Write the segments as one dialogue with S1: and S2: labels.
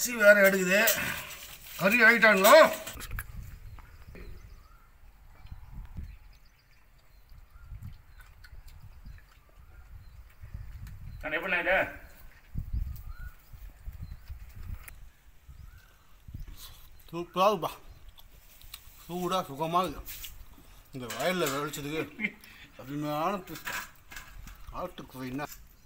S1: பசி வேற எடுக்குது கறி ஆகிட்டாங்களோ
S2: நான் எப்படி இது
S1: சூப்பராக இருக்குப்பா சூடாக சுகமாக இருக்கு இந்த வயலில் விளைச்சதுக்கு அருமையான பீஸ் ஆட்டுக்கு என்ன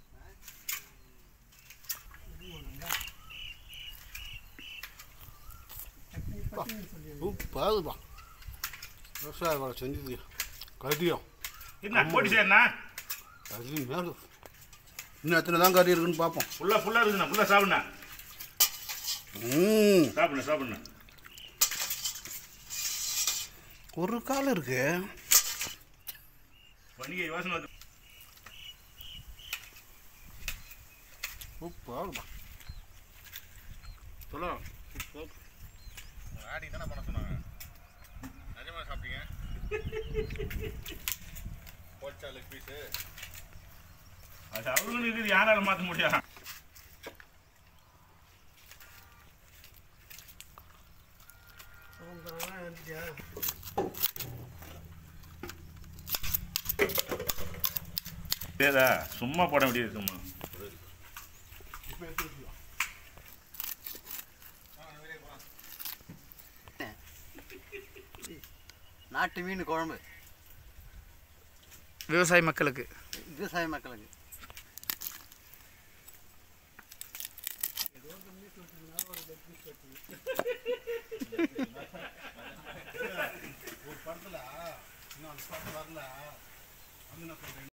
S1: சூப்பராக இருக்குப்பா விவசாய வேலை செஞ்சது கறியும்
S2: என்ன போட்டி செய்யண்ணா
S1: கறி மேலே இன்னும் எத்தனை தான் கறி இருக்குன்னு பார்ப்போம்
S2: ஃபுல்லாக ஃபுல்லாக இருக்குண்ணா ஃபுல்லாக சாப்பிடுண்ணா
S1: ம்
S2: சாப்பிடுண்ணா சாப்பிடுண்ணா
S1: ஒரு காலம் இருக்கு
S2: பண்டிகை யோசனை வந்து
S1: சூப்பராக இருக்குப்பா சொல்லலாம் சூப்பர்
S3: ஆடி தானே பண்ண சொன்னாங்க நிஜமா சாப்பிட்டீங்க போச்சா லெக் பீஸு
S2: அது அவங்களுக்கு இது யாரால மாற்ற முடியும் ஏதா சும்மா போட முடியாது சும்மா
S4: நாட்டு மீன் குழம்பு
S5: விவசாய மக்களுக்கு
S4: விவசாய மக்களுக்கு
S1: ஒரு படத்தில் இன்னும் அந்த படம் வரல